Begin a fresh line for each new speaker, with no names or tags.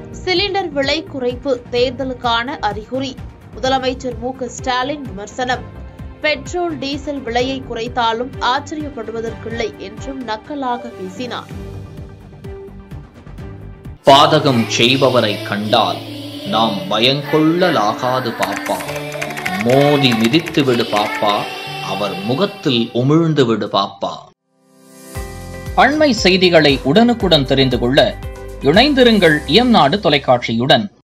cylinder விலை குறைப்பு தேர்தலுக்கான அறிகுறி முதலமைச்சர் மு க ஸ்டாலின் விமர்சனம் பெட்ரோல் டீசல் விலையை குறைத்தாலும் ஆச்சரியப்படுவதற்கில்லை என்றும் நக்கலாக பேசினார்
பாதகம் செய்பவரை கண்டால் நாம் பயங்கொள்ளலாகாது பாப்பா மோதி மிதித்து விடு பாப்பா அவர் முகத்தில் உமிழ்ந்து விடு பாப்பா அண்மை செய்திகளை உடனுக்குடன் தெரிந்து கொள்ள இணைந்திருங்கள் இயம்நாடு தொலைக்காட்சியுடன்